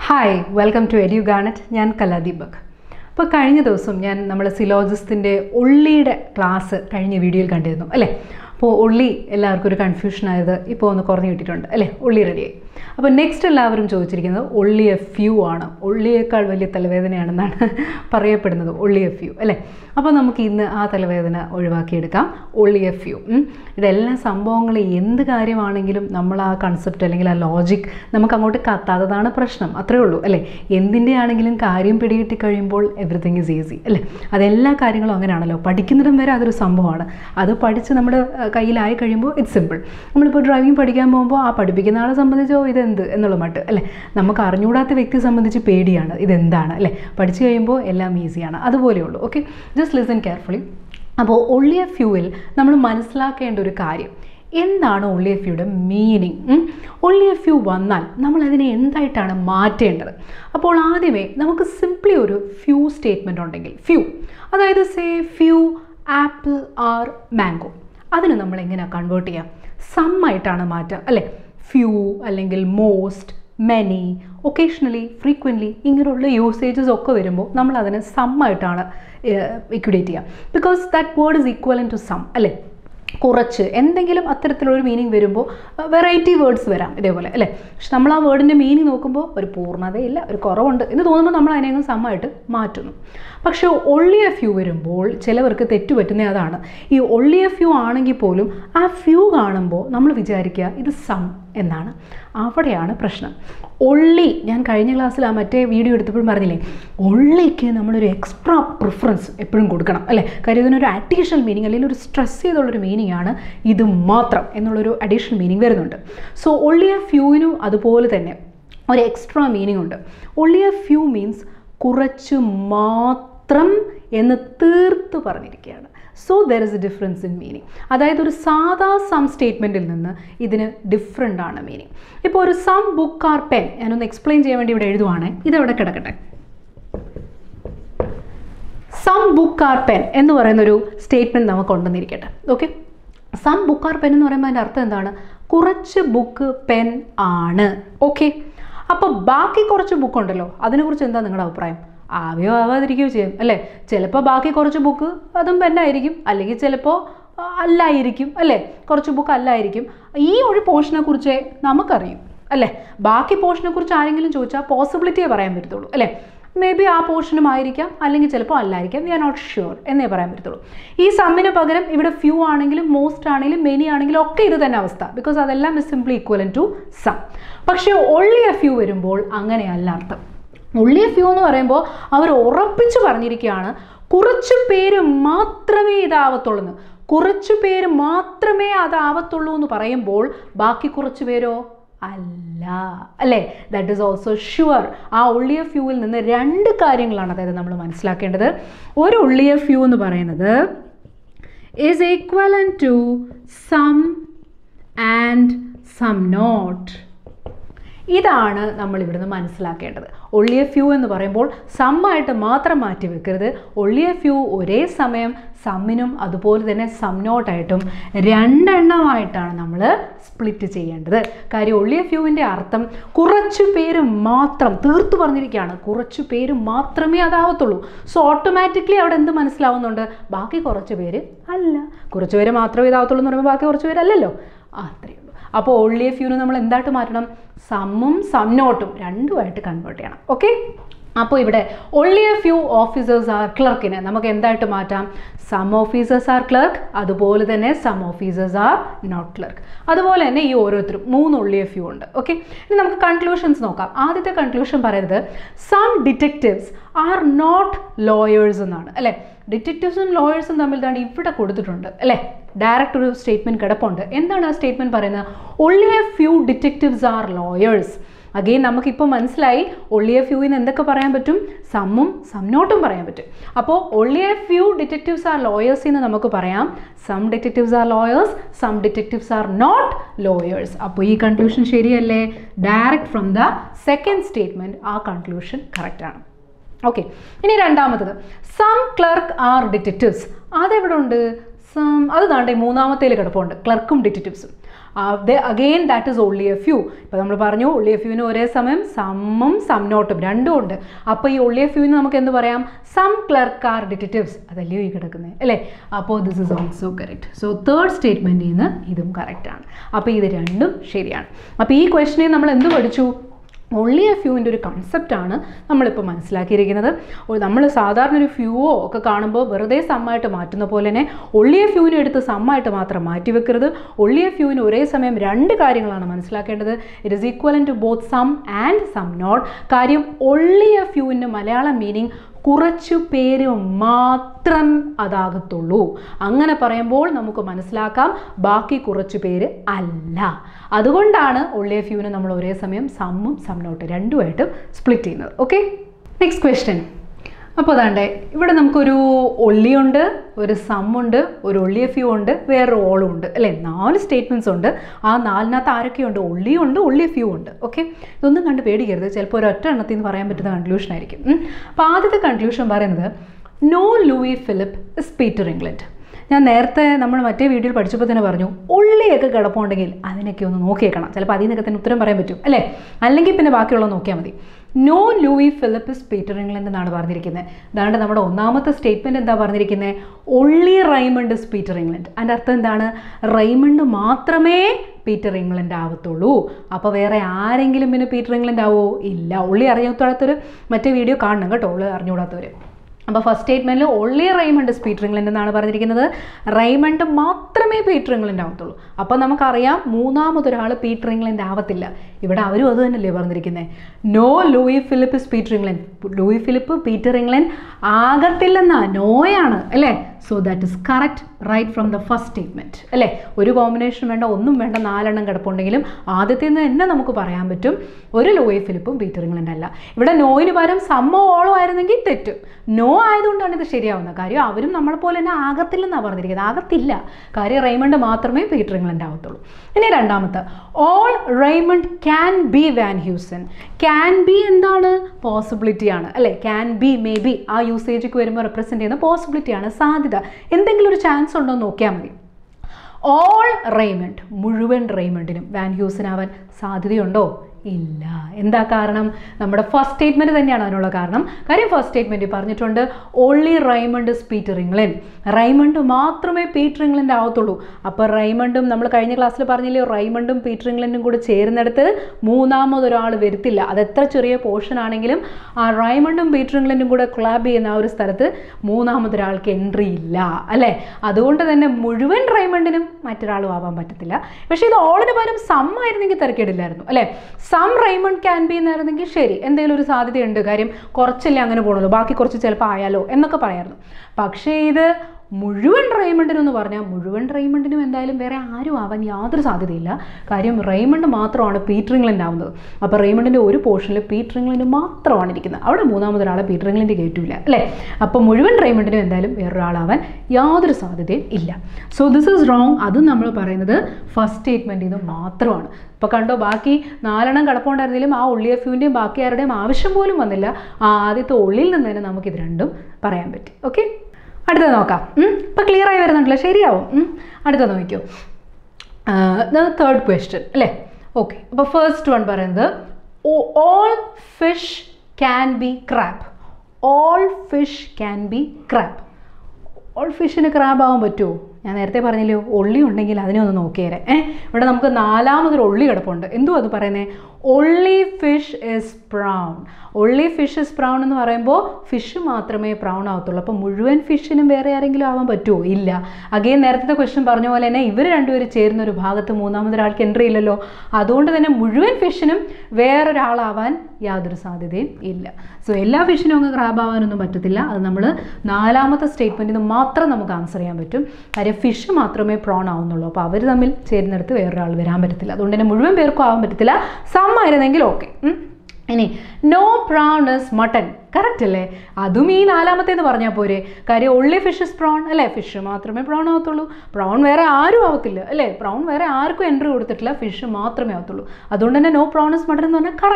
Hi welcome to എഡ്യു ഗാനറ്റ് ഞാൻ കലാദീപക് അപ്പോൾ കഴിഞ്ഞ ദിവസം ഞാൻ നമ്മുടെ സിലോജിസ്റ്റിൻ്റെ ഉള്ളിയുടെ ക്ലാസ് കഴിഞ്ഞ വീഡിയോയിൽ കണ്ടിരുന്നു അല്ലേ അപ്പോൾ ഉള്ളി എല്ലാവർക്കും ഒരു കൺഫ്യൂഷൻ ആയത് ഇപ്പോൾ ഒന്ന് കുറഞ്ഞു കിട്ടിയിട്ടുണ്ട് അല്ലേ ഉള്ളി റെഡിയായി അപ്പോൾ നെക്സ്റ്റ് എല്ലാവരും ചോദിച്ചിരിക്കുന്നത് ഉള്ളി എഫ് യു ആണ് ഉള്ളിയേക്കാൾ വലിയ തലവേദനയാണെന്നാണ് പറയപ്പെടുന്നത് ഉള്ളി എഫ് യു അല്ലേ അപ്പോൾ നമുക്ക് ഇന്ന് ആ തലവേദന ഒഴിവാക്കിയെടുക്കാം ഉള്ളി എഫ് യു ഇതെല്ലാ സംഭവങ്ങൾ എന്ത് കാര്യമാണെങ്കിലും നമ്മൾ ആ കൺസെപ്റ്റ് അല്ലെങ്കിൽ ആ ലോജിക് നമുക്ക് അങ്ങോട്ട് കത്താത്തതാണ് പ്രശ്നം അത്രേ ഉള്ളൂ അല്ലേ എന്തിൻ്റെ ആണെങ്കിലും കാര്യം പിടികിട്ടി കഴിയുമ്പോൾ എവറിത്തിങ് ഈസ് ഈസി അല്ലേ അതെല്ലാ കാര്യങ്ങളും അങ്ങനെയാണല്ലോ പഠിക്കുന്നിടം വരെ അതൊരു സംഭവമാണ് അത് പഠിച്ച് നമ്മുടെ അഹ്, കയ്യിലായി കഴിയുമ്പോൾ ഇറ്റ്സ് സിമ്പിൾ നമ്മളിപ്പോൾ ഡ്രൈവിംഗ് പഠിക്കാൻ പോകുമ്പോൾ ആ പഠിപ്പിക്കുന്ന ആളെ സംബന്ധിച്ചോ ഇതെന്ത് എന്നുള്ള മട്ട് അല്ലേ നമുക്ക് അറിഞ്ഞൂടാത്ത വ്യക്തിയെ സംബന്ധിച്ച് പേടിയാണ് ഇതെന്താണ് അല്ലേ പഠിച്ചു കഴിയുമ്പോൾ എല്ലാം ഈസിയാണ് അതുപോലെയുള്ളൂ ഓക്കെ ജസ്റ്റ് ലിസൺ കെയർഫുള്ളി അപ്പോൾ ഒള്ളിയ ഫ്യൂവിൽ നമ്മൾ മനസ്സിലാക്കേണ്ട ഒരു കാര്യം എന്താണ് ഒള്ളി എഫ് യുടെ മീനിങ് ഒള്ളി എഫ് യു വന്നാൽ നമ്മൾ അതിനെ എന്തായിട്ടാണ് മാറ്റേണ്ടത് അപ്പോൾ ആദ്യമേ നമുക്ക് സിംപ്ലി ഒരു ഫ്യൂ സ്റ്റേറ്റ്മെൻ്റ് ഉണ്ടെങ്കിൽ ഫ്യൂ അതായത് say few apple or mango അതിന് നമ്മൾ എങ്ങനെയാണ് കൺവേർട്ട് ചെയ്യാം സം ആയിട്ടാണ് മാറ്റുക അല്ലേ ഫ്യൂ അല്ലെങ്കിൽ മോസ്റ്റ് മെനി ഒക്കേഷണലി ഫ്രീക്വൻ്റ്ലി ഇങ്ങനെയുള്ള യൂസേജസ് ഒക്കെ വരുമ്പോൾ നമ്മൾ അതിനെ സം ആയിട്ടാണ് ഇക്വിഡേറ്റ് ചെയ്യുക because that word is ഈക്വലൻ to some അല്ലേ കുറച്ച് എന്തെങ്കിലും അത്തരത്തിലൊരു മീനിങ് വരുമ്പോൾ വെറൈറ്റി വേർഡ്സ് വരാം ഇതേപോലെ അല്ലേ പക്ഷെ നമ്മൾ ആ വേർഡിൻ്റെ മീനിങ് നോക്കുമ്പോൾ ഒരു പൂർണ്ണതയില്ല ഒരു കുറവുണ്ട് എന്ന് തോന്നുമ്പോൾ നമ്മൾ അതിനെ അങ്ങ് സമ്മായിട്ട് മാറ്റുന്നു പക്ഷേ ഒള്ളിയ ഫ്യൂ വരുമ്പോൾ ചിലവർക്ക് തെറ്റുപറ്റുന്ന അതാണ് ഈ ഒള്ളിയ ഫ്യൂ ആണെങ്കിൽ പോലും ആ ഫ്യൂ കാണുമ്പോൾ നമ്മൾ വിചാരിക്കുക ഇത് സം എന്നാണ് അവിടെയാണ് പ്രശ്നം ഒള്ളി ഞാൻ കഴിഞ്ഞ ക്ലാസ്സിൽ ആ മറ്റേ വീഡിയോ എടുത്തപ്പോഴും പറഞ്ഞില്ലേ ഒള്ളിക്ക് നമ്മളൊരു എക്സ്ട്രാ പ്രിഫറൻസ് എപ്പോഴും കൊടുക്കണം അല്ലേ കാര്യം ഇതിനൊരു അഡീഷണൽ മീനിങ് അല്ലെങ്കിൽ ഒരു സ്ട്രെസ് ചെയ്തുള്ളൊരു മീനിങ് ആണ് ഇത് മാത്രം എന്നുള്ളൊരു അഡീഷണൽ മീനിങ് വരുന്നുണ്ട് സോ ഒള്ളിയ ഫ്യൂവിനും അതുപോലെ തന്നെ ഒരു എക്സ്ട്രാ മീനിങ് ഉണ്ട് ഒള്ളിയ ഫ്യൂ മീൻസ് കുറച്ച് മാത്രം എന്ന് തീർത്ത് പറഞ്ഞിരിക്കുകയാണ് so there is a difference in meaning അതായത് ഒരു സാധാ സം സ്റ്റേറ്റ്മെൻറ്റിൽ നിന്ന് ഇതിന് ഡിഫറെൻ്റ് ആണ് മീനിങ് ഇപ്പോൾ ഒരു സം ബുക്ക് ആർ പെൻ ഞാനൊന്ന് എക്സ്പ്ലെയിൻ ചെയ്യാൻ വേണ്ടി ഇവിടെ എഴുതുവാണേ ഇതെവിടെ കിടക്കട്ടെ സം ബുക്ക് ആർ പെൻ എന്ന് പറയുന്ന ഒരു സ്റ്റേറ്റ്മെൻറ്റ് നമുക്ക് ഉണ്ടെന്നിരിക്കട്ടെ okay some book are pen എന്ന് പറയുമ്പോൾ അതിൻ്റെ അർത്ഥം എന്താണ് കുറച്ച് ബുക്ക് പെൻ ആണ് ഓക്കെ അപ്പോൾ ബാക്കി കുറച്ച് ബുക്ക് ഉണ്ടല്ലോ അതിനെക്കുറിച്ച് എന്താ നിങ്ങളുടെ അഭിപ്രായം ആവുകയോ ആവാതിരിക്കുകയോ ചെയ്യും അല്ലേ ചിലപ്പോൾ ബാക്കി കുറച്ച് ബുക്ക് അതും പെന്നായിരിക്കും അല്ലെങ്കിൽ ചിലപ്പോൾ ആ, അല്ലായിരിക്കും അല്ലേ കുറച്ച് ബുക്ക് അല്ലായിരിക്കും ഈ ഒരു പോർഷനെ കുറിച്ച് നമുക്കറിയും അല്ലേ ബാക്കി പോർഷനെ കുറിച്ച് ആരെങ്കിലും ചോദിച്ചാൽ പോസിബിലിറ്റിയെ പറയാൻ പറ്റത്തുള്ളൂ അല്ലേ മേ ബി ആ പോർഷനും ആയിരിക്കാം അല്ലെങ്കിൽ ചിലപ്പോൾ അല്ലായിരിക്കാം വി ആർ നോട്ട് ഷുവർ എന്നേ പറയാൻ പറ്റത്തുള്ളൂ ഈ സമ്മിന് പകരം ഇവിടെ ഫ്യൂ ആണെങ്കിലും മോസ്റ്റ് ആണെങ്കിലും മെനി ആണെങ്കിലും ഒക്കെ ഇത് തന്നെ അവസ്ഥ ബിക്കോസ് അതെല്ലാം is simply equivalent to some പക്ഷേ ഒള്ളി എ ഫ്യൂ വരുമ്പോൾ അങ്ങനെയല്ല അർത്ഥം ഉള്ളി എ ഫ്യൂ എന്ന് പറയുമ്പോൾ അവർ ഉറപ്പിച്ച് പറഞ്ഞിരിക്കുകയാണ് കുറച്ച് പേര് മാത്രമേ ഇതാവത്തുള്ളൂ എന്ന് കുറച്ച് പേര് മാത്രമേ അതാവത്തുള്ളൂ എന്ന് പറയുമ്പോൾ ബാക്കി കുറച്ച് പേരോ അല്ല അല്ലേ ദാറ്റ് ഈസ് ഓൾസോ ഷുവർ ആ ഉള്ളിയ ഫ്യൂവിൽ നിന്ന് രണ്ട് കാര്യങ്ങളാണ് അതായത് നമ്മൾ മനസ്സിലാക്കേണ്ടത് ഒരു ഉള്ളിയ ഫ്യൂ എന്ന് പറയുന്നത് is equivalent to some and some not ഇതാണ് നമ്മൾ ഇവിടുന്ന് മനസ്സിലാക്കേണ്ടത് ഒള്ളിയ ഫ്യൂ എന്ന് പറയുമ്പോൾ സമ്മായിട്ട് മാത്രം മാറ്റി വെക്കരുത് ഒള്ളിയ ഫ്യൂ ഒരേ സമയം സമ്മിനും അതുപോലെ തന്നെ സം നോട്ടായിട്ടും രണ്ടെണ്ണമായിട്ടാണ് നമ്മൾ സ്പ്ലിറ്റ് ചെയ്യേണ്ടത് കാര്യം ഒള്ളിയ ഫ്യൂവിൻ്റെ അർത്ഥം കുറച്ച് പേര് മാത്രം തീർത്തു പറഞ്ഞിരിക്കുകയാണ് കുറച്ച് പേര് മാത്രമേ അതാവത്തുള്ളൂ സോ ഓട്ടോമാറ്റിക്കലി അവിടെ എന്ത് മനസ്സിലാവുന്നുണ്ട് ബാക്കി കുറച്ച് പേര് അല്ല കുറച്ച് പേര് മാത്രമേ ഇതാവത്തുള്ളൂ എന്ന് പറയുമ്പോൾ ബാക്കി കുറച്ച് പേരല്ലല്ലോ അത്രയേ ഉള്ളൂ അപ്പോൾ ഒള്ളിയ ഫ്യൂന് നമ്മൾ എന്തായിട്ട് മാറ്റണം സമ്മും സം നോട്ടും രണ്ടുമായിട്ട് കൺവേർട്ട് ചെയ്യണം ഓക്കെ അപ്പോൾ ഇവിടെ ഒള്ളിയ ഫ്യൂ ഓഫീസേഴ്സ് ആർ ക്ലർക്കിന് നമുക്ക് എന്തായിട്ട് മാറ്റാം സം ഓഫീസേഴ്സ് ആർ ക്ലർക്ക് അതുപോലെ തന്നെ some officers are not clerk അതുപോലെ തന്നെ ഈ ഓരോരുത്തരും മൂന്ന് ഒള്ളിയ ഫ്യൂ ഉണ്ട് ഓക്കെ ഇനി നമുക്ക് കൺക്ലൂഷൻസ് നോക്കാം ആദ്യത്തെ കൺക്ലൂഷൻ പറയുന്നത് some detectives are not lawyers എന്നാണ് അല്ലേ ഡിറ്റക്റ്റീവ്സും ലോയേഴ്സും തമ്മിൽ തന്നെ ഇവിടെ കൊടുത്തിട്ടുണ്ട് അല്ലേ ഡയറക്റ്റ് ഒരു സ്റ്റേറ്റ്മെൻറ്റ് കിടപ്പുണ്ട് എന്താണ് ആ സ്റ്റേറ്റ്മെൻറ്റ് പറയുന്നത് only a few detectives are lawyers again നമുക്കിപ്പോൾ മനസ്സിലായി ഒള്ളിയ ഫ്യൂവിന് എന്തൊക്കെ പറയാൻ പറ്റും സമ്മും സം നോട്ടും പറയാൻ പറ്റും അപ്പോൾ only a few detectives are lawyers എന്ന് നമുക്ക് പറയാം some detectives are lawyers some detectives are not lawyers അപ്പോൾ ഈ കൺക്ലൂഷൻ ശരിയല്ലേ direct from the second statement ആ കൺക്ലൂഷൻ കറക്റ്റാണ് ഓക്കെ ഇനി രണ്ടാമത്തത് സം ക്ലർക്ക് ആർ ഡിറ്റക്റ്റീവ്സ് അതെവിടെ ഉണ്ട് സം അത് താണ്ടെ മൂന്നാമത്തേൽ കിടപ്പുണ്ട് ക്ലർക്കും ഡിറ്റക്റ്റീവ്സും again that is only a few ഇപ്പോൾ നമ്മൾ പറഞ്ഞു ഒള്ളി എ ഫ്യൂവിന് ഒരേ സമയം സമ്മും സം നോട്ടും രണ്ടും ഉണ്ട് അപ്പോൾ ഈ ഒള്ളി എ ഫ്യൂവിന് നമുക്ക് എന്ത് പറയാം സം ക്ലർക്ക് ആർ ഡിറ്റക്റ്റീവ്സ് അതല്ലയോ ഈ കിടക്കുന്നത് അല്ലേ അപ്പോൾ this is also correct so third സ്റ്റേറ്റ്മെൻറ്റിൽ നിന്ന് ഇതും കറക്റ്റാണ് അപ്പോൾ ഇത് രണ്ടും ശരിയാണ് അപ്പോൾ ഈ ക്വസ്റ്റിനെ നമ്മൾ എന്ത് പഠിച്ചു ഒള്ളി എ ഫ്യൂവിൻ്റെ ഒരു കൺസെപ്റ്റാണ് നമ്മളിപ്പോൾ മനസ്സിലാക്കിയിരിക്കുന്നത് ഒ- നമ്മൾ സാധാരണ ഒരു ഫ്യൂവോ ഒക്കെ കാണുമ്പോൾ വെറുതെ സമ്മായിട്ട് മാറ്റുന്ന പോലെ തന്നെ ഒള്ളി എ ഫ്യൂവിനെ എടുത്ത് സമ്മായിട്ട് മാത്രം മാറ്റി വെക്കരുത് ഒള്ളി എ ഫ്യൂവിന് ഒരേ സമയം രണ്ട് കാര്യങ്ങളാണ് മനസ്സിലാക്കേണ്ടത് it is ഈക്വലൻ to both some and some not കാര്യം ഒള്ളി എ ഫ്യൂവിൻ്റെ മലയാളം മീനിങ് കുറച്ചു പേര് മാത്രം അതാകത്തുള്ളൂ അങ്ങനെ പറയുമ്പോൾ നമുക്ക് മനസ്സിലാക്കാം ബാക്കി കുറച്ച് പേര് അല്ല അതുകൊണ്ടാണ് ഒള്ളിയ ഫ്യൂവിനെ നമ്മൾ ഒരേ സമയം സമ്മും സം നോട്ട് രണ്ടുമായിട്ട് സ്പ്ലിറ്റ് ചെയ്യുന്നത് ഓക്കെ നെക്സ്റ്റ് ക്വസ്റ്റ്യൻ അപ്പോൾ അതാണ്ടേ ഇവിടെ നമുക്കൊരു ഒള്ളിയുണ്ട് ഒരു സമ്മുണ്ട് ഒരു ഒള്ളിയ ഫ്യൂ ഉണ്ട് വേറൊരു ഓളും ഉണ്ട് അല്ലേ നാല് സ്റ്റേറ്റ്മെൻറ്റ്സ് ഉണ്ട് ആ നാലിനകത്ത് ആരൊക്കെയുണ്ട് ഒള്ളിയുണ്ട് ഒള്ളിയ ഫ്യൂ ഉണ്ട് ഓക്കെ ഇതൊന്നും കണ്ട് പേടിക്കരുത് ചിലപ്പോൾ ഒരു ഒറ്റ എണ്ണത്തിൽ നിന്ന് പറയാൻ പറ്റുന്ന കൺക്ലൂഷൻ ആയിരിക്കും ഉം. അപ്പോൾ ആദ്യത്തെ കൺക്ലൂഷൻ പറയുന്നത് no Louis Philip is Peter England ഞാൻ നേരത്തെ നമ്മൾ മറ്റേ വീഡിയോയിൽ പഠിച്ചപ്പോൾ തന്നെ പറഞ്ഞു ഉള്ളിയൊക്കെ കിടപ്പുണ്ടെങ്കിൽ അതിനൊക്കെ ഒന്ന് നോക്കിയേക്കണം ചിലപ്പോൾ അതിൽ നിന്നൊക്കെ തന്നെ ഉത്തരം പറയാൻ പറ്റും അല്ലേ അല്ലെങ്കിൽ പിന്നെ ബാക്കിയുള്ളത് നോക്കിയാൽ മതി no Louis Philip is Peter England എന്നാണ് പറഞ്ഞിരിക്കുന്നത് അതാണ്ട് നമ്മുടെ ഒന്നാമത്തെ സ്റ്റേറ്റ്മെൻറ്റ് എന്താ പറഞ്ഞിരിക്കുന്നത് only Raymond is Peter England അതിൻ്റെ അർത്ഥം എന്താണ് റൈമണ്ട് മാത്രമേ പീറ്റർ ഇംഗ്ലണ്ട് ആവത്തുള്ളൂ അപ്പോൾ വേറെ ആരെങ്കിലും പിന്നെ പീറ്റർ ഇംഗ്ലണ്ട് ആവോ ഇല്ല ഉള്ളി അറിയാത്തവർ മറ്റേ വീഡിയോ കാണണം കേട്ടോ ഉള്ളി അറിഞ്ഞുകൂടാത്തവർ അപ്പോൾ ഫസ്റ്റ് സ്റ്റേറ്റ്മെൻറ്റിൽ only Raymond is Peter England എന്നാണ് പറഞ്ഞിരിക്കുന്നത് റൈമണ്ട് മാത്രമേ പീറ്റർ ഇംഗ്ലണ്ട് ആവത്തുള്ളൂ അപ്പോൾ നമുക്കറിയാം മൂന്നാമതൊരാൾ പീറ്റർ ഇംഗ്ലണ്ട് ആവത്തില്ല ഇവിടെ അവരും അത് തന്നെയല്ലേ പറഞ്ഞിരിക്കുന്നത് no Louis Philip is Peter England Louis Philip Peter England ആകത്തില്ലെന്നാ നോയാണ് അല്ലേ so that is correct right from the first statement അല്ലേ ഒരു കോമ്പിനേഷൻ വേണ്ട ഒന്നും വേണ്ട നാലെണ്ണം കിടപ്പുണ്ടെങ്കിലും ആദ്യത്തെ നിന്ന് തന്നെ നമുക്ക് പറയാൻ പറ്റും ഒരു ലോയി ഫിലിപ്പും പീറ്റർ ഇംഗ്ലണ്ട് അല്ല ഇവിടെ നോയിന് പകരം സമ്മോ ഓളോ ആയിരുന്നെങ്കിൽ തെറ്റും നോ ആയതുകൊണ്ടാണ് ഇത് ശരിയാവുന്നത് കാര്യം അവരും നമ്മളെ പോലെ തന്നെ ആകത്തില്ലെന്നാണ് പറഞ്ഞിരിക്കുന്നത് ആകത്തില്ല കാര്യം റെയ്മണ്ട് മാത്രമേ പീറ്റർ ഇംഗ്ലണ്ട് ആവത്തുള്ളൂ ഇനി രണ്ടാമത്തെ all Raymond can be Van Hewson can be എന്താണ് പോസിബിലിറ്റിയാണ് അല്ലേ ക്യാൻ ബി മേ ബി ആ യൂസേജിക്ക് വരുമ്പോൾ റെപ്രസെൻറ്റ് ചെയ്യുന്ന പോസിബിലിറ്റിയാണ് സാധ്യത എന്തെങ്കിലും ഒരു ചാൻസ് ഉണ്ടോ എന്ന് നോക്കിയാൽ മതി ഓൾ റെയ്മണ്ട് മുഴുവൻ റെയ്മണ്ടിനും വാൻ ഹ്യൂസനാവാൻ സാധ്യതയുണ്ടോ ഇല്ല എന്താ കാരണം നമ്മുടെ ഫസ്റ്റ് സ്റ്റേറ്റ്മെൻറ്റ് തന്നെയാണ് അതിനുള്ള കാരണം കാര്യം ഫസ്റ്റ് സ്റ്റേറ്റ്മെൻറ്റ് പറഞ്ഞിട്ടുണ്ട് only Raymond is Peter England Raymond മാത്രമേ പീറ്റർ ഇംഗ്ലണ്ട് ആവത്തുള്ളൂ അപ്പോൾ റൈമണ്ടും നമ്മൾ കഴിഞ്ഞ ക്ലാസ്സിൽ പറഞ്ഞില്ലേ റൈമണ്ടും പീറ്റർ ഇംഗ്ലണ്ടും കൂടെ ചേരുന്നിടത്ത് മൂന്നാമതൊരാൾ വരുത്തില്ല അത് എത്ര ചെറിയ പോർഷൻ ആണെങ്കിലും ആ റൈമണ്ടും പീറ്റർ ഇംഗ്ലണ്ടും കൂടെ ക്ലാബ് ചെയ്യുന്ന ആ ഒരു സ്ഥലത്ത് മൂന്നാമതൊരാൾക്ക് എൻട്രി ഇല്ല അല്ലേ അതുകൊണ്ട് തന്നെ മുഴുവൻ റൈമണ്ടിനും മറ്റൊരാളും ആവാൻ പറ്റത്തില്ല പക്ഷേ ഇത് ഓളിന് പകരം സം ആയിരുന്നെങ്കിൽ തിരക്കേടില്ലായിരുന്നു അല്ലേ സം റൈമണ്ട് ക്യാൻ ബി എന്നായിരുന്നെങ്കിൽ ശരി എന്തെങ്കിലും ഒരു സാധ്യതയുണ്ട് കാര്യം കുറച്ചല്ലേ അങ്ങനെ പോകണല്ലോ ബാക്കി കുറച്ച് ചിലപ്പോൾ ആയാലോ എന്നൊക്കെ പറയായിരുന്നു പക്ഷേ ഇത് മുഴുവൻ റെയ്മണ്ടിനെന്ന് പറഞ്ഞാൽ മുഴുവൻ റെയ്മണ്ടിനും എന്തായാലും വേറെ ആരും ആവാൻ യാതൊരു സാധ്യതയില്ല കാര്യം റെയ്മണ്ട് മാത്രമാണ് പീറ്റർ ഇംഗ്ലണ്ട് ആവുന്നത് അപ്പോൾ റെയ്മണ്ടിൻ്റെ ഒരു പോർഷനിൽ പീറ്റർ ഇംഗ്ലണ്ട് മാത്രമാണ് ഇരിക്കുന്നത് അവിടെ മൂന്നാമതൊരാളെ പീറ്റർ ഇംഗ്ലണ്ട് കയറ്റൂല അല്ലേ അപ്പോൾ മുഴുവൻ റെയ്മണ്ടിനും എന്തായാലും വേറൊരാളാവാൻ യാതൊരു സാധ്യതയും ഇല്ല സോ ദിസ് ഈസ് റോങ് അതും നമ്മൾ പറയുന്നത് ഫസ്റ്റ് സ്റ്റേറ്റ്മെൻറ്റിൽ നിന്ന് മാത്രമാണ് ഇപ്പോൾ കണ്ടോ ബാക്കി നാലെണ്ണം കിടപ്പുണ്ടായിരുന്നെങ്കിലും ആ ഉള്ളി എഫ്യുവിൻ്റെയും ബാക്കി ആരുടെയും ആവശ്യം പോലും വന്നില്ല ആ ആദ്യത്തെ ഉള്ളിൽ നിന്ന് തന്നെ നമുക്കിത് രണ്ടും പറയാൻ പറ്റി ഓക്കെ അടുത്തത് നോക്കാം ഇപ്പം ക്ലിയർ ആയി വരുന്നുണ്ടല്ലോ ശരിയാവും ഉം. അടുത്തത് നോക്കിയോ തേർഡ് ക്വസ്റ്റ്യൻ അല്ലേ ഓക്കെ അപ്പോൾ ഫസ്റ്റ് വൺ പറയുന്നത് all fish can be crab all fish can be crab all ഫിഷിന് ക്രാബ് ആവാൻ പറ്റുമോ ഞാൻ നേരത്തെ പറഞ്ഞില്ലേ ഒള്ളി ഉണ്ടെങ്കിൽ അതിനെ ഒന്ന് നോക്കിയേരെ ഏ ഇവിടെ നമുക്ക് നാലാമതൊരു ഒള്ളി കിടപ്പുണ്ട് എന്തുവാ അത് പറയുന്നത് only fish is brown only fish is brown എന്ന് പറയുമ്പോൾ ഫിഷ് മാത്രമേ ബ്രൗൺ ആവത്തുള്ളൂ അപ്പോൾ മുഴുവൻ ഫിഷിനും വേറെ ആരെങ്കിലും ആവാൻ പറ്റുമോ ഇല്ല അഗെയിൻ നേരത്തെ ക്വസ്റ്റ്യൻ പറഞ്ഞ പോലെ തന്നെ ഇവർ രണ്ടുപേരും ചേരുന്ന ഒരു ഭാഗത്ത് മൂന്നാമതൊരാൾക്ക് എൻട്രി ഇല്ലല്ലോ അതുകൊണ്ട് തന്നെ മുഴുവൻ ഫിഷിനും വേറൊരാളാവാൻ യാതൊരു സാധ്യതയും ഇല്ല സോ എല്ലാ ഫിഷിനും അങ്ങ് ക്രാബ് ആവാനൊന്നും പറ്റത്തില്ല അത് നമ്മൾ നാലാമത്തെ സ്റ്റേറ്റ്മെൻറ്റിൽ നിന്ന് മാത്രം നമുക്ക് ആൻസർ ചെയ്യാൻ പറ്റും കാര്യം ഫിഷ് മാത്രമേ പ്രോൺ ആവുന്നുള്ളൂ അപ്പോൾ അവർ തമ്മിൽ ചേരുന്നിടത്ത് വേറൊരാൾ വരാൻ പറ്റത്തില്ല അതുകൊണ്ട് തന്നെ മുഴുവൻ പേർക്കും ആവാൻ പറ്റത്തില്ല സം ആയിരുന്നെങ്കിൽ ഓക്കെ ഇനി no prawn is mutton correct അല്ലേ അതും ഈ നാലാമത്തേന്ന് പറഞ്ഞാൽ പോരെ കാര്യം ഒള്ളി ഫിഷ് ഇസ് പ്രോൺ അല്ലേ ഫിഷ് മാത്രമേ പ്രോൺ ആവത്തുള്ളൂ പ്രോൺ വേറെ ആരും ആവത്തില്ല അല്ലേ പ്രോൺ വേറെ ആർക്കും എൻട്രി കൊടുത്തിട്ടില്ല ഫിഷ് മാത്രമേ ആവത്തുള്ളൂ അതുകൊണ്ട് തന്നെ നോ പ്രോൺ ഇസ് മട്ടൺ എന്ന് പറഞ്ഞാൽ കറക്റ്റ്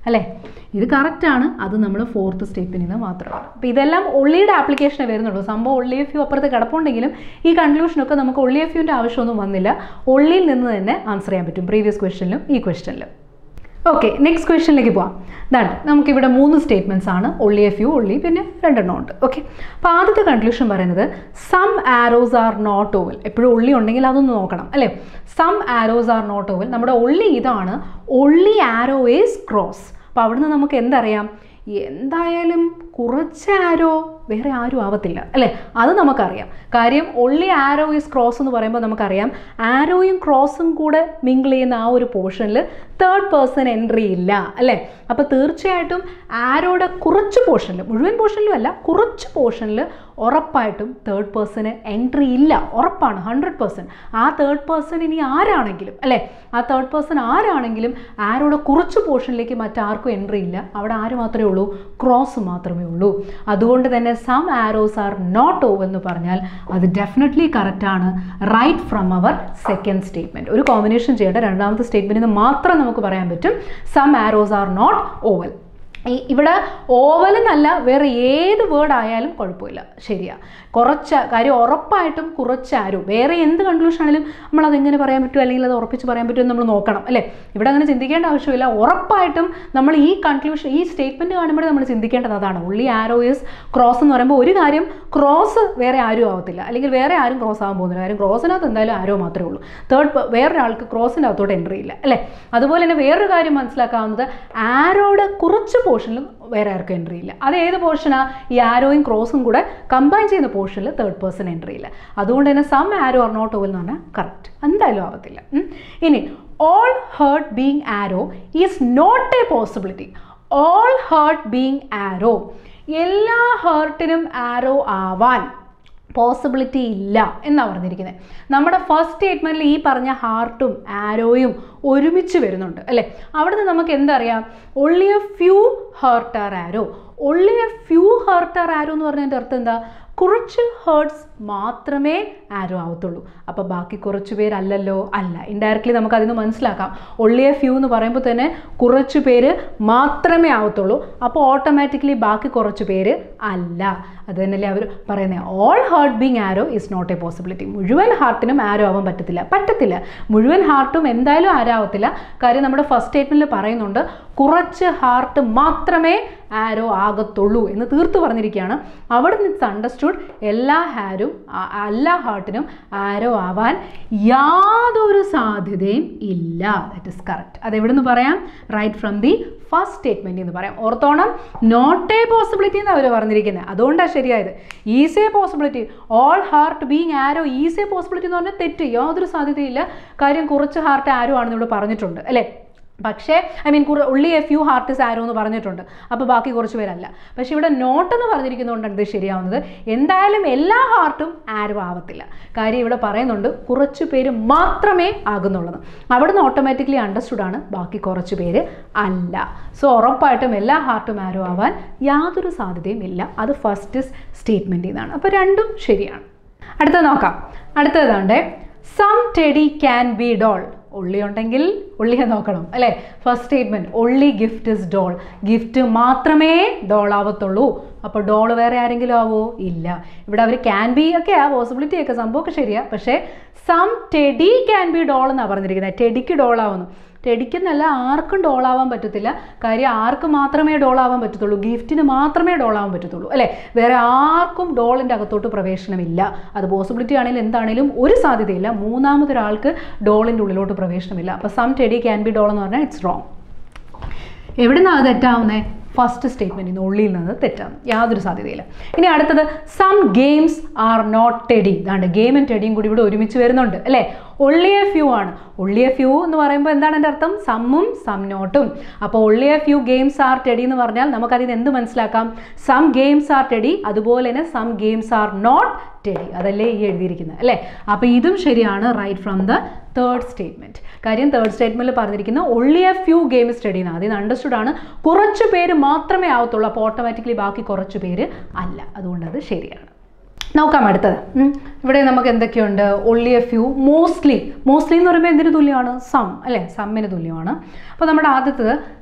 അല്ലേ ഇത് കറക്റ്റാണ് അത് നമ്മൾ ഫോർത്ത് സ്റ്റെപ്പിൽ നിന്ന് മാത്രമാണ് അപ്പോൾ ഇതെല്ലാം ഒള്ളിയുടെ ആപ്ലിക്കേഷനെ വരുന്നുള്ളൂ സംഭവം ഒള്ളി എഫ് യു അപ്പുറത്ത് കിടപ്പുണ്ടെങ്കിലും ഈ കൺക്ലൂഷനൊക്കെ നമുക്ക് ഒള്ളി എഫ് യുവിൻ്റെ ആവശ്യമൊന്നും വന്നില്ല ഒള്ളിയിൽ നിന്ന് തന്നെ ആൻസർ ചെയ്യാൻ പറ്റും പ്രീവിയസ് ക്വസ്റ്റനിലും ഈ ക്വസ്റ്റനിലും ഓക്കെ നെക്സ്റ്റ് ക്വസ്റ്റനിലേക്ക് പോവാം ഇതാണ് നമുക്കിവിടെ മൂന്ന് സ്റ്റേറ്റ്മെൻറ്റ്സ് ആണ് ഒള്ളി എഫ് യു ഒള്ളി പിന്നെ രണ്ടെണ്ണം ഉണ്ട് ഓക്കെ അപ്പോൾ ആദ്യത്തെ കൺക്ലൂഷൻ പറയുന്നത് some arrows are not oval എപ്പോഴും ഒള്ളി ഉണ്ടെങ്കിൽ അതൊന്ന് നോക്കണം അല്ലേ some arrows are not oval നമ്മുടെ ഒള്ളി ഇതാണ് ഒള്ളി ആരോ ഈസ് ക്രോസ് അപ്പോൾ അവിടുന്ന് നമുക്ക് എന്തറിയാം എന്തായാലും കുറച്ച് ആരോ വേറെ ആരും ആവത്തില്ല അല്ലേ അത് നമുക്കറിയാം കാര്യം ഒള്ളി ആരോ ഈസ് ക്രോസ് എന്ന് പറയുമ്പോൾ നമുക്കറിയാം ആരോയും ക്രോസും കൂടെ മിങ്കിൾ ചെയ്യുന്ന ആ ഒരു പോർഷനിൽ തേർഡ് പേഴ്സൺ എൻട്രി ഇല്ല അല്ലേ അപ്പോൾ തീർച്ചയായിട്ടും ആരോയുടെ കുറച്ച് പോർഷനിൽ മുഴുവൻ പോർഷനിലും അല്ല കുറച്ച് പോർഷനിൽ ഉറപ്പായിട്ടും തേർഡ് പേഴ്സണ് എൻട്രി ഇല്ല ഉറപ്പാണ് ഹൺഡ്രഡ് പേഴ്സൻറ്റ് ആ തേർഡ് പേഴ്സൺ ഇനി ആരാണെങ്കിലും അല്ലേ ആ തേർഡ് പേഴ്സൺ ആരാണെങ്കിലും ആരോടെ കുറച്ച് പോർഷനിലേക്ക് മറ്റാർക്കും എൻട്രി ഇല്ല അവിടെ ആര് മാത്രമേ ഉള്ളൂ ക്രോസ് മാത്രമേ ഉള്ളൂ അതുകൊണ്ട് തന്നെ some arrows are not oval എന്ന് പറഞ്ഞാൽ അത് ഡെഫിനറ്റ്ലി കറക്റ്റാണ് right from our second statement ഒരു കോമ്പിനേഷൻ ചെയ്യേണ്ട രണ്ടാമത്തെ സ്റ്റേറ്റ്മെൻറ്റിൽ നിന്ന് മാത്രം നമുക്ക് പറയാൻ പറ്റും some arrows are not oval ഈ ഇവിടെ ഓവൽ എന്നല്ല വേറെ ഏത് വേർഡ് ആയാലും കുഴപ്പമില്ല ശരിയാ കുറച്ച് കാര്യം ഉറപ്പായിട്ടും കുറച്ച് ആരോ വേറെ എന്ത് കൺക്ലൂഷൻ ആണെങ്കിലും നമ്മൾ അതെങ്ങനെ പറയാൻ പറ്റും അല്ലെങ്കിൽ അത് ഉറപ്പിച്ച് പറയാൻ പറ്റും എന്ന് നമ്മൾ നോക്കണം അല്ലേ ഇവിടെ അങ്ങനെ ചിന്തിക്കേണ്ട ആവശ്യമില്ല ഉറപ്പായിട്ടും നമ്മൾ ഈ കൺക്ലൂഷൻ ഈ സ്റ്റേറ്റ്മെൻറ്റ് കാണുമ്പോഴേ നമ്മൾ ചിന്തിക്കേണ്ടത് അതാണ് ഉള്ളി ആരോ ഇസ് ക്രോസ് എന്ന് പറയുമ്പോൾ ഒരു കാര്യം ക്രോസ് വേറെ ആരും ആവത്തില്ല അല്ലെങ്കിൽ വേറെ ആരും ക്രോസ് ആകാൻ പോകുന്നില്ല കാര്യം ക്രോസിനകത്ത് എന്തായാലും ആരോ മാത്രമേ ഉള്ളൂ തേർഡ് വേറൊരാൾക്ക് ക്രോസിൻ്റെ അകത്തോട്ട് എൻട്രി ഇല്ല അല്ലേ അതുപോലെ തന്നെ വേറൊരു കാര്യം മനസ്സിലാക്കാവുന്നത് ആരോയുടെ കുറച്ച് പോർഷനിലും വേറെ ആർക്കും എൻട്രി ഇല്ല അത് ഏത് പോർഷനാണ് ഈ ആരോയും ക്രോസും കൂടെ കമ്പൈൻ ചെയ്യുന്ന പോർഷനിൽ തേർഡ് പേഴ്സൺ എൻട്രി ഇല്ല അതുകൊണ്ട് തന്നെ some arrow or not oval എന്ന് പറഞ്ഞാൽ കറക്റ്റ് എന്തായാലും ആവത്തില്ല ഉം. ഇനി all heart being arrow is not a possibility all heart being arrow എല്ലാ ഹേർട്ടിനും ആരോ ആവാൻ പോസിബിലിറ്റി ഇല്ല എന്നാണ് പറഞ്ഞിരിക്കുന്നത് നമ്മുടെ ഫസ്റ്റ് സ്റ്റേറ്റ്മെൻറ്റിൽ ഈ പറഞ്ഞ ഹാർട്ടും ആരോയും ഒരുമിച്ച് വരുന്നുണ്ട് അല്ലേ അവിടുന്ന് നമുക്ക് എന്തറിയാം only a few heart are arrow only a few heart are arrow എന്ന് പറഞ്ഞതിൻ്റെ അർത്ഥം എന്താ കുറച്ച് ഹേർട്സ് മാത്രമേ ആരോ ആവത്തുള്ളൂ അപ്പോൾ ബാക്കി കുറച്ച് പേരല്ലല്ലോ അല്ല ഇൻഡയറക്റ്റ്ലി നമുക്ക് അതിന് മനസ്സിലാക്കാം ഒള്ളി എ ഫ്യൂ എന്ന് പറയുമ്പോൾ തന്നെ കുറച്ച് പേര് മാത്രമേ ആവത്തുള്ളൂ അപ്പോൾ ഓട്ടോമാറ്റിക്കലി ബാക്കി കുറച്ച് പേര് അല്ല അത് തന്നെയല്ലേ അവർ പറയുന്നത് all heart being arrow is not a possibility മുഴുവൻ ഹാർട്ടിനും ആരോ ആവാൻ പറ്റത്തില്ല പറ്റത്തില്ല മുഴുവൻ ഹാർട്ടും എന്തായാലും ആരാവത്തില്ല കാര്യം നമ്മുടെ ഫസ്റ്റ് സ്റ്റേറ്റ്മെൻറ്റിൽ പറയുന്നുണ്ട് കുറച്ച് ഹാർട്ട് മാത്രമേ ആരോ ആകത്തുള്ളൂ എന്ന് തീർത്ത് പറഞ്ഞിരിക്കുകയാണ് അവിടെ നിന്ന് അണ്ടർസ്റ്റുഡ് എല്ലാ ഹാരും ആ- എല്ലാ ഹാർട്ടിനും ആരോ ആവാൻ യാതൊരു സാധ്യതയും ഇല്ല ദാറ്റ് ഇസ് കറക്റ്റ് അത് എവിടെ നിന്ന് പറയാം right from the first statement എന്ന് പറയാം ഓർത്തോണം നോട്ട് എ പോസിബിലിറ്റി എന്ന് അവർ പറഞ്ഞിരിക്കുന്നത് അതുകൊണ്ടാണ് ശരിയായത് is a possibility all heart being arrow is a possibility എന്ന് പറഞ്ഞാൽ തെറ്റ് യാതൊരു സാധ്യതയില്ല കാര്യം കുറച്ച് ഹാർട്ട് ആരോ ആണെന്ന് ഇവിടെ പറഞ്ഞിട്ടുണ്ട് അല്ലേ പക്ഷേ ഐ മീൻ കുറ only a few heart is arrow എന്ന് പറഞ്ഞിട്ടുണ്ട് അപ്പോൾ ബാക്കി കുറച്ച് പേരല്ല പക്ഷേ ഇവിടെ നോട്ട് എന്ന് പറഞ്ഞിരിക്കുന്നതുകൊണ്ടാണ് ഇത് ശരിയാവുന്നത് എന്തായാലും എല്ലാ ഹാർട്ടും ആരോ ആവത്തില്ല കാര്യം ഇവിടെ പറയുന്നുണ്ട് കുറച്ച് പേര് മാത്രമേ ആകുന്നുള്ളത് അവിടുന്ന് ഓട്ടോമാറ്റിക്കലി അണ്ടർസ്റ്റുഡ് ആണ് ബാക്കി കുറച്ച് പേര് അല്ല സോ ഉറപ്പായിട്ടും എല്ലാ ഹാർട്ടും ആരോ ആവാൻ യാതൊരു സാധ്യതയും ഇല്ല അത് ഫസ്റ്റ് സ്റ്റേറ്റ്മെൻറ്റിൽ നിന്നാണ് അപ്പോൾ രണ്ടും ശരിയാണ് അടുത്തത് നോക്കാം അടുത്തതാണ്ട് some teddy can be doll only ഉണ്ടെങ്കിൽ ഉള്ളിയെ നോക്കണം അല്ലേ first statement only gift is doll gift മാത്രമേ ഡോൾ ആവത്തുള്ളൂ അപ്പോൾ ഡോൾ വേറെ ആരെങ്കിലും ആവോ ഇല്ല ഇവിടെ അവർ ക്യാൻ ബി ഒക്കെ ആ പോസിബിലിറ്റി ഒക്കെ സംഭവമൊക്കെ ശരിയാ പക്ഷേ some teddy can be doll എന്നാണ് പറഞ്ഞിരിക്കുന്നത് ടെഡിക്ക് ഡോൾ ആവുന്നു ടെഡിക്കെന്നല്ല ആർക്കും ഡോൾ ആവാൻ പറ്റത്തില്ല കാര്യം ആർക്ക് മാത്രമേ ഡോൾ ആവാൻ പറ്റത്തുള്ളൂ ഗിഫ്റ്റിന് മാത്രമേ ഡോൾ ആവാൻ പറ്റത്തുള്ളൂ അല്ലേ വേറെ ആർക്കും ഡോളിൻ്റെ അകത്തോട്ട് പ്രവേശനമില്ല അത് പോസിബിലിറ്റി ആണെങ്കിലും എന്താണെങ്കിലും ഒരു സാധ്യതയില്ല മൂന്നാമതൊരാൾക്ക് ഡോളിൻ്റെ ഉള്ളിലോട്ട് പ്രവേശനമില്ല അപ്പോൾ some teddy can be doll എന്ന് പറഞ്ഞാൽ ഇറ്റ്സ് റോങ് എവിടെ നിന്നാണ് അത് തെറ്റാവുന്നത് ഫസ്റ്റ് സ്റ്റേറ്റ്മെൻറ്റിൽ നിന്ന് ഉള്ളിൽ നിന്ന് തെറ്റാണ് യാതൊരു സാധ്യതയില്ല ഇനി അടുത്തത് some games are not teddy ഇതാണ്ട് ഗെയിമും ടെഡിയും കൂടി ഇവിടെ ഒരുമിച്ച് വരുന്നുണ്ട് അല്ലേ ഒള്ളി എ ഫ്യൂ ആണ് ഒള്ളി എ ഫ്യൂ എന്ന് പറയുമ്പോൾ എന്താണ് എൻ്റെ അർത്ഥം സമ്മും സം നോട്ടും അപ്പോൾ only a few games are teddy എന്ന് പറഞ്ഞാൽ നമുക്കതിന് എന്ത് മനസ്സിലാക്കാം സം ഗെയിംസ് ആർ ടെഡി അതുപോലെ തന്നെ some games are not teddy അതല്ലേ ഈ എഴുതിയിരിക്കുന്നത് അല്ലേ അപ്പോൾ ഇതും ശരിയാണ് right from the third statement കാര്യം തേർഡ് സ്റ്റേറ്റ്മെൻറ്റിൽ പറഞ്ഞിരിക്കുന്ന only a few game study എന്നാണ് അതിന് അണ്ടർസ്റ്റുഡ് ആണ് കുറച്ച് പേര് മാത്രമേ ആവത്തുള്ളൂ അപ്പോൾ ഓട്ടോമാറ്റിക്കലി ബാക്കി കുറച്ച് പേര് അല്ല അതുകൊണ്ട് അത് ശരിയാണ് നോക്കാം അടുത്തത് ഉം. ഇവിടെ നമുക്ക് എന്തൊക്കെയുണ്ട് only a few mostly mostly എന്ന് പറയുമ്പോൾ എന്തിന് തുല്യമാണ് സം അല്ലേ സമ്മിന് തുല്യമാണ് അപ്പോൾ നമ്മുടെ ആദ്യത്തത്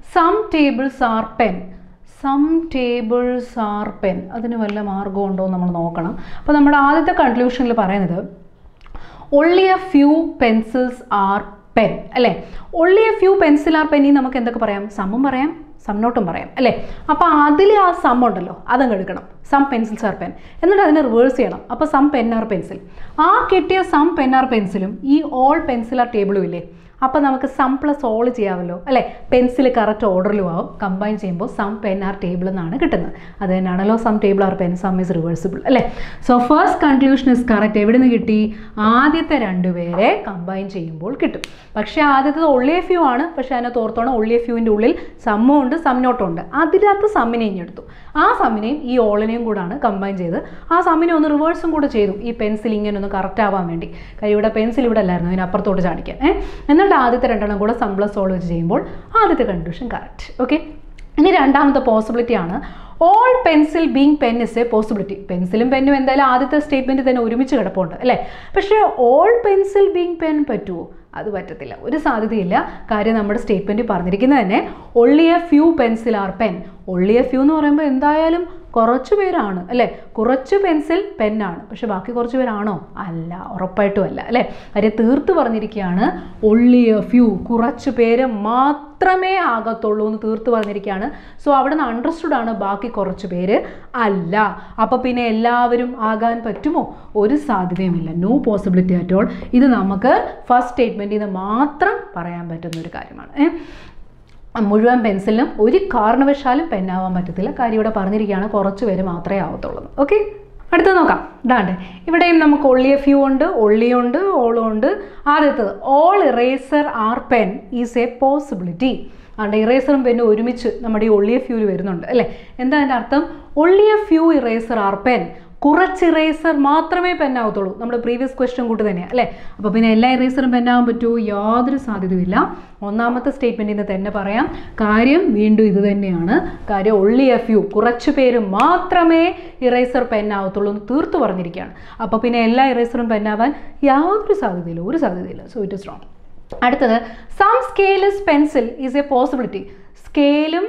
some tables are pen some tables are pen അതിന് വല്ല മാർഗം ഉണ്ടോ എന്ന് നമ്മൾ നോക്കണം അപ്പോൾ നമ്മുടെ ആദ്യത്തെ കൺക്ലൂഷനിൽ പറയുന്നത് only a few pencils are pen അല്ലേ only a few pencil are pen നമുക്ക് എന്തൊക്കെ പറയാം സമ്മും പറയാം സം നോട്ടും പറയാം അല്ലേ അപ്പോൾ അതിൽ ആ സം ഉണ്ടല്ലോ അതങ്ങ് എടുക്കണം സം പെൻസിൽസ് ആർ പെൻ എന്നിട്ട് അതിനെ റിവേഴ്സ് ചെയ്യണം അപ്പോൾ സം പെൻ ആർ പെൻസിൽ ആ കിട്ടിയ സം പെൻ ആർ പെൻസിലും ഈ ഓൾ പെൻസിൽ ആർ ടേബിളും ഇല്ലേ അപ്പോൾ നമുക്ക് സം പ്ലസ് ഓൾ ചെയ്യാമല്ലോ അല്ലേ പെൻസിൽ കറക്റ്റ് ഓർഡറിലും ആവും കമ്പൈൻ ചെയ്യുമ്പോൾ സം പെൻ ആർ ടേബിൾ എന്നാണ് കിട്ടുന്നത് അത് തന്നെയാണല്ലോ some table are pen some is reversible അല്ലേ so first conclusion is correct എവിടെ നിന്ന് കിട്ടി ആദ്യത്തെ രണ്ടുപേരെ കമ്പൈൻ ചെയ്യുമ്പോൾ കിട്ടും പക്ഷേ ആദ്യത്തത് ഒള്ളി എ ഫ്യൂ ആണ് പക്ഷേ അതിനകത്ത് ഓർത്തോണം ഒള്ളി എ ഫ്യൂവിൻ്റെ ഉള്ളിൽ സമ്മും ഉണ്ട് സം നോട്ടും ഉണ്ട് അതിനകത്ത് സമ്മിനെ ഇഞ്ഞെടുത്തു ആ സമ്മിനെയും ഈ ഓളിനെയും കൂടാണ് കമ്പൈൻ ചെയ്ത് ആ സമ്മിനെ ഒന്ന് റിവേഴ്സും കൂടെ ചെയ്തു ഈ പെൻസിൽ ഇങ്ങനെ ഒന്ന് കറക്റ്റ് ആവാൻ വേണ്ടി കാര്യം ഇവിടെ പെൻസിൽ ഇവിടെ അല്ലായിരുന്നു അതിനപ്പുറത്തോട്ട് ചാടിക്കാൻ ഏഹ് എന്നിട്ട് ആദ്യത്തെ രണ്ടെണ്ണം കൂടെ സം പ്ലസ് ഓൾ വെച്ച് ചെയ്യുമ്പോൾ ആദ്യത്തെ കൺക്ലൂഷൻ കറക്റ്റ് ഓക്കെ ഇനി രണ്ടാമത്തെ പോസിബിലിറ്റി ആണ് all pencil being pen is a possibility പെൻസിലും പെന്നും എന്തായാലും ആദ്യത്തെ സ്റ്റേറ്റ്മെൻറ്റ് തന്നെ ഒരുമിച്ച് കിടപ്പുണ്ട് അല്ലേ പക്ഷേ ഓൾ പെൻസിൽ ബീങ് പെൻ പറ്റുമോ അത് പറ്റത്തില്ല ഒരു സാധ്യതയില്ല കാര്യം നമ്മുടെ സ്റ്റേറ്റ്മെൻറ്റ് പറഞ്ഞിരിക്കുന്നത് തന്നെ only a few pencil are pen only a few എന്ന് പറയുമ്പോൾ എന്തായാലും കുറച്ച് പേരാണ് അല്ലേ കുറച്ച് പെൻസിൽ പെന്നാണ് പക്ഷെ ബാക്കി കുറച്ച് പേരാണോ അല്ല ഉറപ്പായിട്ടും അല്ല അല്ലേ കാര്യം തീർത്ത് പറഞ്ഞിരിക്കുകയാണ് ഒള്ളി എ ഫ്യൂ കുറച്ച് പേര് മാത്രമേ ആകത്തുള്ളൂ എന്ന് തീർത്ത് പറഞ്ഞിരിക്കുകയാണ് സോ അവിടെ നിന്ന് അണ്ടർസ്റ്റുഡ് ആണ് ബാക്കി കുറച്ച് പേര് അല്ല അപ്പോൾ പിന്നെ എല്ലാവരും ആകാൻ പറ്റുമോ ഒരു സാധ്യതയുമില്ല നോ പോസിബിലിറ്റി അറ്റ് ഓൾ ഇത് നമുക്ക് ഫസ്റ്റ് സ്റ്റേറ്റ്മെൻറ്റിൽ നിന്ന് മാത്രം പറയാൻ പറ്റുന്ന ഒരു കാര്യമാണ് ഏ? മുഴുവൻ പെൻസിലിനും ഒരു കാരണവശാലും പെന്നാവാൻ പറ്റത്തില്ല കാര്യം ഇവിടെ പറഞ്ഞിരിക്കുകയാണ് കുറച്ച് പേര് മാത്രമേ ആവത്തുള്ളൂ ഓക്കെ അടുത്ത നോക്കാം ഇതാണ്ട് ഇവിടെയും നമുക്ക് ഒള്ളിയ ഫ്യൂ ഉണ്ട് ഒള്ളിയുണ്ട് ഓളും ഉണ്ട് ആദ്യത്തത് all eraser are pen is a possibility ആണ്ട് ഇറേസറും പെന്നും ഒരുമിച്ച് നമ്മുടെ ഈ ഒള്ളിയ ഫ്യൂവിൽ വരുന്നുണ്ട് അല്ലേ എന്താ അതിൻ്റെ അർത്ഥം only a few eraser are pen കുറച്ച് ഇറേസർ മാത്രമേ പെന്നാവത്തുള്ളൂ നമ്മുടെ പ്രീവിയസ് ക്വസ്റ്റ്യൻ കൂട്ട് തന്നെയാണ് അല്ലേ അപ്പോൾ പിന്നെ എല്ലാ ഇറേസറും പെന്നാവാൻ പറ്റുമോ യാതൊരു സാധ്യതയുമില്ല ഒന്നാമത്തെ സ്റ്റേറ്റ്മെൻറ്റിൽ നിന്ന് തന്നെ പറയാം കാര്യം വീണ്ടും ഇത് തന്നെയാണ് കാര്യം ഒള്ളി എ ഫ്യൂ കുറച്ച് പേര് മാത്രമേ ഇറേസർ പെന്നാവത്തുള്ളൂ എന്ന് തീർത്തു പറഞ്ഞിരിക്കുകയാണ് അപ്പോൾ പിന്നെ എല്ലാ ഇറേസറും പെന്നാവാൻ യാതൊരു സാധ്യതയില്ല ഒരു സാധ്യതയില്ല സോ ഇറ്റ് ഇസ് റോങ് അടുത്തത് some scales pencil is a possibility സ്കെയിലും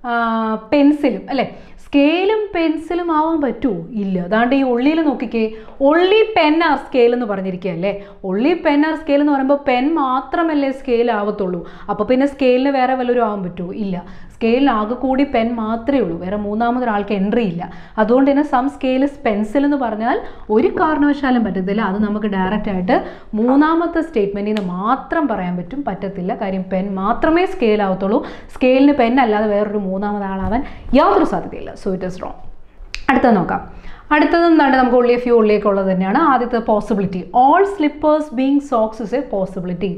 പെൻസിലും അല്ലേ സ്കെയിലും പെൻസിലും ആവാൻ പറ്റുമോ ഇല്ല അതാണ്ട് ഈ ഉള്ളിയിൽ നോക്കിക്കേ ഒള്ളി പെൻ ആർ സ്കെയിൽ എന്ന് പറഞ്ഞിരിക്കുകയല്ലേ ഒള്ളി പെൻ ആർ സ്കെയിൽ എന്ന് പറയുമ്പോൾ പെൻ മാത്രമല്ലേ സ്കെയിൽ ആവത്തുള്ളൂ അപ്പോൾ പിന്നെ സ്കെയിലിന് വേറെ വല്ലവരും ആവാൻ പറ്റുമോ ഇല്ല സ്കെയിലിന് ആകെ കൂടി പെൻ മാത്രമേ ഉള്ളൂ വേറെ മൂന്നാമതൊരാൾക്ക് എൻട്രി ഇല്ല അതുകൊണ്ട് തന്നെ സം സ്കെയിൽസ് പെൻസിൽ എന്ന് പറഞ്ഞാൽ ഒരു കാരണവശാലും പറ്റത്തില്ല അത് നമുക്ക് ഡയറക്റ്റ് ആയിട്ട് മൂന്നാമത്തെ സ്റ്റേറ്റ്മെൻറ്റിൽ നിന്ന് മാത്രം പറയാൻ പറ്റും പറ്റത്തില്ല കാര്യം പെൻ മാത്രമേ സ്കെയിൽ ആവത്തുള്ളൂ സ്കെയിലിന് പെൻ അല്ലാതെ വേറൊരു മൂന്നാമതാളാവാൻ യാതൊരു സാധ്യതയില്ല സോ ഇറ്റ് ഇസ് റോങ് അടുത്തത് നോക്കാം അടുത്തത് എന്താണ് നമുക്ക് ഉള്ളിയ ഫ്യൂ ഉള്ളിയൊക്കെ ഉള്ളത് തന്നെയാണ് ആദ്യത്തെ possibility all slippers being socks is a possibility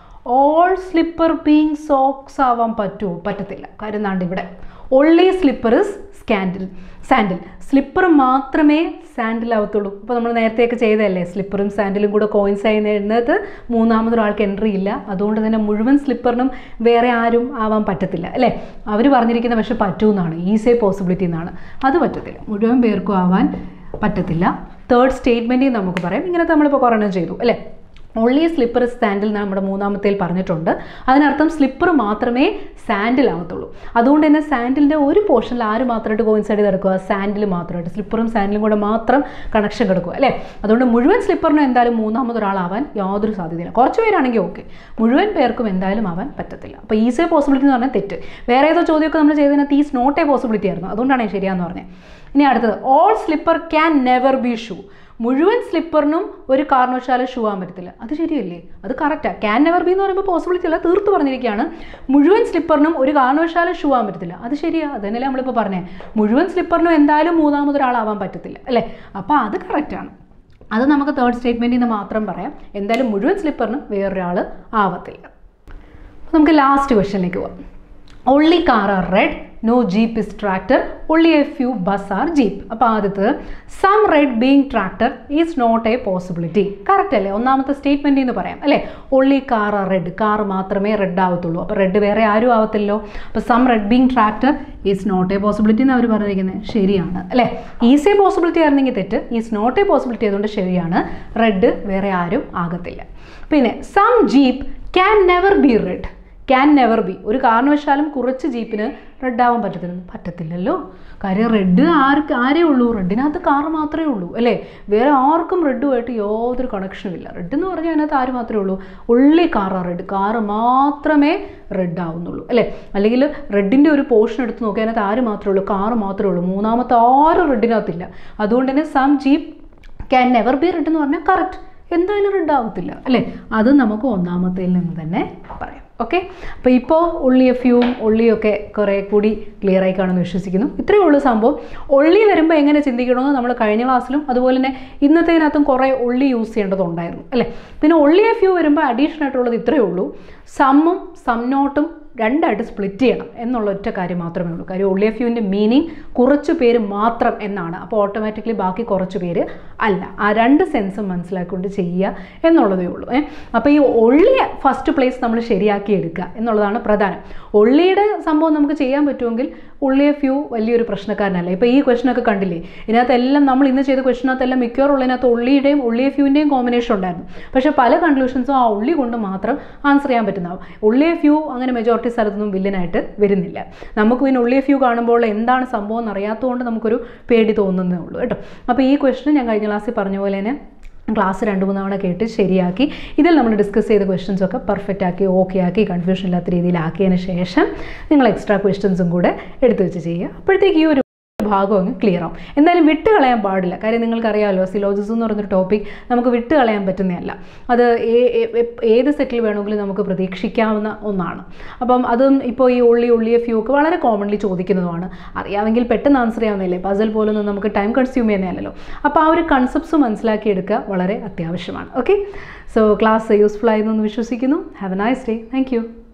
all slipper being socks ആവാൻ പറ്റുമോ പറ്റത്തില്ല കാര്യം എന്താണ്ട് ഇവിടെ only slipper is scandal sandal slipper മാത്രമേ സാൻഡിൽ ആവത്തുള്ളൂ ഇപ്പോൾ നമ്മൾ നേരത്തെയൊക്കെ ചെയ്തതല്ലേ സ്ലിപ്പറും സാൻഡിലും കൂടെ കോയിൻസ് ചെയ്യുന്നത് മൂന്നാമതൊരാൾക്ക് എൻട്രി ഇല്ല അതുകൊണ്ട് തന്നെ മുഴുവൻ സ്ലിപ്പറിനും വേറെ ആരും ആവാൻ പറ്റത്തില്ല അല്ലേ അവർ പറഞ്ഞിരിക്കുന്ന പക്ഷെ പറ്റുമെന്നാണ് ഈസി പോസിബിലിറ്റി എന്നാണ് അത് പറ്റത്തില്ല മുഴുവൻ പേർക്കും ആവാൻ പറ്റത്തില്ല തേർഡ് സ്റ്റേറ്റ്മെൻറ്റിൽ നമുക്ക് പറയാം ഇങ്ങനത്തെ നമ്മളിപ്പോൾ കുറേ ചെയ്തു അല്ലേ ഒള്ളി സ്ലിപ്പർ സാൻഡിൽ എന്ന് നമ്മുടെ മൂന്നാമത്തേൽ പറഞ്ഞിട്ടുണ്ട് അതിനർത്ഥം സ്ലിപ്പർ മാത്രമേ സാൻഡിൽ ആവത്തുള്ളൂ അതുകൊണ്ട് തന്നെ സാൻഡിലിൻ്റെ ഒരു പോർഷനിൽ ആര് മാത്രമായിട്ട് കോയിൻസൈഡ് ചെയ്ത് കിടക്കുക സാൻഡിൽ മാത്രമായിട്ട് സ്ലിപ്പറും സാൻഡിലും കൂടെ മാത്രം കണക്ഷൻ കിടക്കുക അല്ലേ അതുകൊണ്ട് മുഴുവൻ സ്ലിപ്പറിനും എന്തായാലും മൂന്നാമതൊരാളാവാൻ യാതൊരു സാധ്യതയില്ല കുറച്ച് പേരാണെങ്കിൽ ഓക്കെ മുഴുവൻ പേർക്കും എന്തായാലും ആവാൻ പറ്റത്തില്ല അപ്പോൾ ഈസി പോസിബിലിറ്റി എന്ന് പറഞ്ഞാൽ തെറ്റ് വേറെ ഏതോ ചോദ്യമൊക്കെ നമ്മൾ ചെയ്തതിനകത്ത് ഈസ് നോട്ട് എ പോസിബിലിറ്റി ആയിരുന്നു അതുകൊണ്ടാണ് ഞാൻ ശരിയാന്ന് പറഞ്ഞത് ഇനി അടുത്തത് all slipper can never be shoe മുഴുവൻ സ്ലിപ്പറിനും ഒരു കാരണവശാലും ഷൂ ആകാൻ പറ്റത്തില്ല അത് ശരിയല്ലേ അത് കറക്റ്റാണ് ക്യാൻ നെവർ ബി എന്ന് പറയുമ്പോൾ പോസിബിലിറ്റി അല്ല തീർത്ത് പറഞ്ഞിരിക്കുകയാണ് മുഴുവൻ സ്ലിപ്പറിനും ഒരു കാരണവശാലും ഷൂ ആകാൻ പറ്റത്തില്ല അത് ശരിയാ അതന്നെയല്ലേ നമ്മളിപ്പോൾ പറഞ്ഞേ മുഴുവൻ സ്ലിപ്പറിനും എന്തായാലും മൂന്നാമതൊരാളാവാൻ പറ്റത്തില്ല അല്ലേ അപ്പോൾ അത് കറക്റ്റാണ് അത് നമുക്ക് തേർഡ് സ്റ്റേറ്റ്മെൻറ്റിൽ നിന്ന് മാത്രം പറയാം എന്തായാലും മുഴുവൻ സ്ലിപ്പറിനും വേറൊരാൾ ആവത്തില്ല അപ്പോൾ നമുക്ക് ലാസ്റ്റ് ക്വസ്റ്റ്യനിലേക്ക് പോവാം only car are red no jeep is tractor only a few bus are jeep അപ്പോൾ ആദ്യത്ത് some red being tractor is not a possibility correct അല്ലേ ഒന്നാമത്തെ സ്റ്റേറ്റ്മെൻറ്റിൽ നിന്ന് പറയാം അല്ലേ only car are red car മാത്രമേ റെഡ് ആവത്തുള്ളൂ അപ്പോൾ റെഡ് വേറെ ആരും ആവത്തില്ലോ അപ്പോൾ some red being tractor is not a possibility എന്ന് അവർ പറഞ്ഞിരിക്കുന്നത് ശരിയാണ് അല്ലേ ഈസി പോസിബിലിറ്റി ആയിരുന്നെങ്കിൽ തെറ്റ് ഈസ് നോട്ട് എ പോസിബിലിറ്റി ആയതുകൊണ്ട് ശരിയാണ് റെഡ് വേറെ ആരും ആകത്തില്ല പിന്നെ some jeep can never be red can never be ഒരു കാരണവശാലും കുറച്ച് ജീപ്പിന് റെഡ് ആവാൻ പറ്റത്തില്ല പറ്റത്തില്ലല്ലോ കാര്യം റെഡ് ആർക്ക് ആരേ ഉള്ളൂ റെഡിനകത്ത് കാർ മാത്രമേ ഉള്ളൂ അല്ലേ വേറെ ആർക്കും റെഡുമായിട്ട് യാതൊരു കണക്ഷനും ഇല്ല റെഡ് എന്ന് പറഞ്ഞാൽ അതിനകത്ത് ആര് മാത്രമേ ഉള്ളൂ ഉള്ളി കാറാണ് റെഡ് കാറ് മാത്രമേ റെഡ് ആവുന്നുള്ളൂ അല്ലേ അല്ലെങ്കിൽ റെഡിൻ്റെ ഒരു പോർഷൻ എടുത്ത് നോക്കിയാൽ അതിനകത്ത് ആര് മാത്രമേ ഉള്ളൂ കാറ് മാത്രമേ ഉള്ളൂ മൂന്നാമത്തെ ആരും റെഡിനകത്തില്ല അതുകൊണ്ട് തന്നെ some jeep can never be red എന്ന് പറഞ്ഞാൽ കറക്റ്റ് എന്തായാലും റെഡ് ആവത്തില്ല അല്ലേ അത് നമുക്ക് ഒന്നാമത്തേൽ നിന്ന് തന്നെ പറയാം ഓക്കെ അപ്പോൾ ഇപ്പോൾ ഉള്ളി എഫ്യൂവും ഉള്ളിയൊക്കെ കുറേ കൂടി ക്ലിയർ ആയി കാണുമെന്ന് വിശ്വസിക്കുന്നു ഇത്രയേ ഉള്ളൂ സംഭവം ഉള്ളി വരുമ്പോൾ എങ്ങനെ ചിന്തിക്കണമെന്ന് നമ്മൾ കഴിഞ്ഞ ക്ലാസ്സിലും അതുപോലെ തന്നെ ഇന്നത്തേനകത്തും കുറേ ഉള്ളി യൂസ് ചെയ്യേണ്ടതുണ്ടായിരുന്നു അല്ലേ പിന്നെ ഉള്ളി എഫ്യൂ വരുമ്പോൾ അഡീഷണൽ ആയിട്ടുള്ളത് ഇത്രയേ ഉള്ളൂ സമ്മും സം നോട്ടും രണ്ടായിട്ട് സ്പ്ലിറ്റ് ചെയ്യണം എന്നുള്ള ഒറ്റ കാര്യം മാത്രമേ ഉള്ളൂ കാര്യം ഒള്ളി എഫ് യുവിൻ്റെ മീനിങ് കുറച്ച് പേര് മാത്രം എന്നാണ് അപ്പോൾ ഓട്ടോമാറ്റിക്കലി ബാക്കി കുറച്ച് പേര് അല്ല ആ രണ്ട് സെൻസും മനസ്സിലാക്കിക്കൊണ്ട് ചെയ്യുക എന്നുള്ളതേ ഉള്ളൂ ഏ അപ്പോൾ ഈ ഒള്ളി ഫസ്റ്റ് പ്ലേസ് നമ്മൾ ശരിയാക്കി എടുക്കുക എന്നുള്ളതാണ് പ്രധാനം ഒള്ളിയുടെ സംഭവം നമുക്ക് ചെയ്യാൻ പറ്റുമെങ്കിൽ ഉള്ളി എഫ് യു വലിയൊരു പ്രശ്നക്കാരനല്ല ഇപ്പോൾ ഈ ക്വസ്റ്റനൊക്കെ കണ്ടില്ലേ ഇതിനകത്തെല്ലാം നമ്മൾ ഇന്ന് ചെയ്ത ക്വസ്റ്റിനകത്തെല്ലാം മിക്കവാറും ഉള്ളതിനകത്ത് ഉള്ളിയുടെയും ഉള്ളി എഫ് യുവിൻ്റെയും കോമ്പിനേഷൻ ഉണ്ടായിരുന്നു പക്ഷേ പല കൺക്ലൂഷൻസും ആ ഉള്ളി കൊണ്ട് മാത്രം ആൻസർ ചെയ്യാൻ പറ്റുന്നതാവും ഉള്ളി എഫ് യു അങ്ങനെ മെജോറിറ്റി സ്ഥലത്തൊന്നും വില്ലനായിട്ട് വരുന്നില്ല നമുക്ക് പിന്നെ ഉള്ളി എഫ് യു കാണുമ്പോൾ എന്താണ് സംഭവം എന്ന് അറിയാത്തതുകൊണ്ട് നമുക്കൊരു പേടി തോന്നുന്നേ ഉള്ളൂ കേട്ടോ അപ്പോൾ ഈ ക്വസ്റ്റൻ ഞാൻ കഴിഞ്ഞ ക്ലാസ്സിൽ പറഞ്ഞ പോലെ തന്നെ ക്ലാസ് രണ്ട് മൂന്ന് തവണ കേട്ട് ശരിയാക്കി ഇതിൽ നമ്മൾ ഡിസ്കസ് ചെയ്ത ക്വസ്റ്റ്യൻസ് ഒക്കെ പെർഫെക്റ്റ് ആക്കി ഓക്കെ ആക്കി കൺഫ്യൂഷൻ ഇല്ലാത്ത രീതിയിലാക്കിയതിന് ശേഷം നിങ്ങൾ എക്സ്ട്രാ ക്വസ്റ്റ്യൻസും കൂടെ എടുത്തു വെച്ച് ചെയ്യുക അപ്പോഴത്തേക്ക് ഈ ഒരു ഭാഗം അങ്ങ് ക്ലിയർ ആവും എന്തായാലും വിട്ട് കളയാൻ പാടില്ല കാര്യം നിങ്ങൾക്കറിയാമല്ലോ സിലോജിസ് എന്ന് പറയുന്നൊരു ടോപ്പിക് നമുക്ക് വിട്ട് കളയാൻ പറ്റുന്നതല്ല അത് ഏ- ഏ- എ- ഏത് സെറ്റിൽ വേണമെങ്കിലും നമുക്ക് പ്രതീക്ഷിക്കാവുന്ന ഒന്നാണ് അപ്പം അതും ഇപ്പോൾ ഈ ഉള്ളി ഉള്ളിയെ ഫ്യൂ ഒക്കെ വളരെ കോമൺലി ചോദിക്കുന്നതുമാണ് അറിയാമെങ്കിൽ പെട്ടെന്ന് ആൻസർ ചെയ്യാവുന്നില്ലേ പസൽ പോലൊന്നും നമുക്ക് ടൈം കൺസ്യൂം ചെയ്യുന്നതല്ലല്ലോ അപ്പോൾ ആ ഒരു കൺസെപ്റ്റ്സ് മനസ്സിലാക്കിയെടുക്കുക വളരെ അത്യാവശ്യമാണ് ഓക്കെ സോ ക്ലാസ് യൂസ്ഫുൾ ആയിരുന്നു എന്ന് വിശ്വസിക്കുന്നു have a nice day thank U